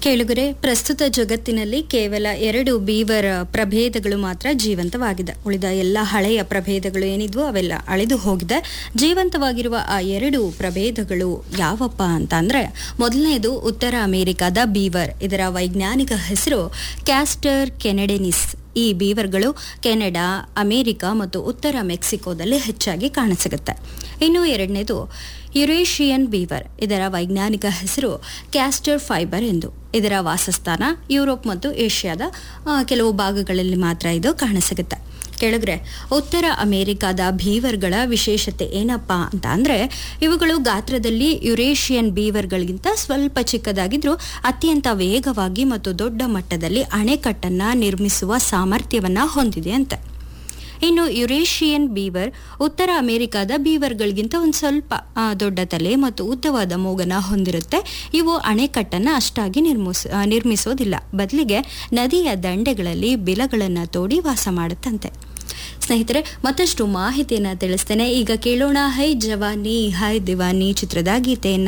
ಕೇಳುಗರೆ ಪ್ರಸ್ತುತ ಜಗತ್ತಿನಲ್ಲಿ ಕೇವಲ ಎರಡು ಬೀವರ್ ಪ್ರಭೇದಗಳು ಮಾತ್ರ ಜೀವಂತವಾಗಿದೆ ಉಳಿದ ಎಲ್ಲ ಹಳೆಯ ಪ್ರಭೇದಗಳು ಏನಿದ್ವು ಅವೆಲ್ಲ ಅಳಿದು ಹೋಗಿದೆ ಜೀವಂತವಾಗಿರುವ ಆ ಎರಡು ಪ್ರಭೇದಗಳು ಯಾವಪ್ಪ ಅಂತ ಅಂದ್ರೆ ಮೊದಲನೇದು ಉತ್ತರ ಅಮೆರಿಕಾದ ಬೀವರ್ ಇದರ ವೈಜ್ಞಾನಿಕ ಹೆಸರು ಕ್ಯಾಸ್ಟರ್ ಕೆನೆಡೆನಿಸ್ ಈ ಬೀವರ್ಗಳು ಕೆನಡಾ ಅಮೆರಿಕ ಮತ್ತು ಉತ್ತರ ಮೆಕ್ಸಿಕೋದಲ್ಲಿ ಹೆಚ್ಚಾಗಿ ಕಾಣಸಿಗುತ್ತೆ ಇನ್ನು ಎರಡನೇದು ಯುರೇಷಿಯನ್ ಬೀವರ್ ಇದರ ವೈಜ್ಞಾನಿಕ ಹೆಸರು ಕ್ಯಾಸ್ಟರ್ ಫೈಬರ್ ಎಂದು ಇದರ ವಾಸಸ್ಥಾನ ಯುರೋಪ್ ಮತ್ತು ಏಷ್ಯಾದ ಆ, ಕೆಲವು ಭಾಗಗಳಲ್ಲಿ ಮಾತ್ರ ಇದು ಕಾಣಸಿಗುತ್ತೆ ಕೆಳಗ್ರೆ ಉತ್ತರ ಅಮೆರಿಕಾದ ಬೀವರ್ಗಳ ವಿಶೇಷತೆ ಏನಪ್ಪಾ ಅಂತ ಅಂದ್ರೆ ಇವುಗಳು ಗಾತ್ರದಲ್ಲಿ ಯುರೇಷಿಯನ್ ಬೀವರ್ಗಳಿಗಿಂತ ಸ್ವಲ್ಪ ಚಿಕ್ಕದಾಗಿದ್ರೂ ಅತ್ಯಂತ ವೇಗವಾಗಿ ಮತ್ತು ದೊಡ್ಡ ಮಟ್ಟದಲ್ಲಿ ಅಣೆಕಟ್ಟನ್ನ ನಿರ್ಮಿಸುವ ಸಾಮರ್ಥ್ಯವನ್ನ ಹೊಂದಿದೆ ಅಂತೆ ಇನ್ನು ಯುರೇಷಿಯನ್ ಬೀವರ್ ಉತ್ತರ ಅಮೆರಿಕಾದ ಬೀವರ್ಗಳಿಗಿಂತ ಒಂದು ಸ್ವಲ್ಪ ಆ, ದೊಡ್ಡ ತಲೆ ಮತ್ತು ಉದ್ದವಾದ ಮೂಗನ ಹೊಂದಿರುತ್ತೆ ಇವು ಅಣೆಕಟ್ಟನ್ನು ಅಷ್ಟಾಗಿ ನಿರ್ಮಿಸ ಆ, ನಿರ್ಮಿಸೋದಿಲ್ಲ ಬದಲಿಗೆ ನದಿಯ ದಂಡೆಗಳಲ್ಲಿ ಬಿಲಗಳನ್ನು ತೋಡಿ ವಾಸ ಮಾಡುತ್ತಂತೆ ಸ್ನೇಹಿತರೆ ಮತ್ತಷ್ಟು ಮಾಹಿತಿಯನ್ನ ತಿಳಿಸ್ತೇನೆ ಈಗ ಕೇಳೋಣ ಹೈ ಜವಾನಿ ಹೈ ದಿವಾನಿ ಚಿತ್ರದ ಗೀತೆಯನ್ನ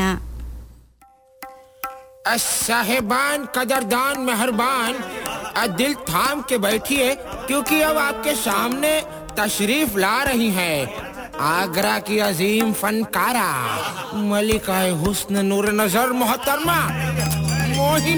साहेबान कदरदान मेहरबान आ दिल थाम के बैठिए क्योंकि अब आपके सामने तशरीफ ला रही हैं आगरा की अजीम फनकारा मलिका हुस्न नूर नजर मोहतरमा मोहिनी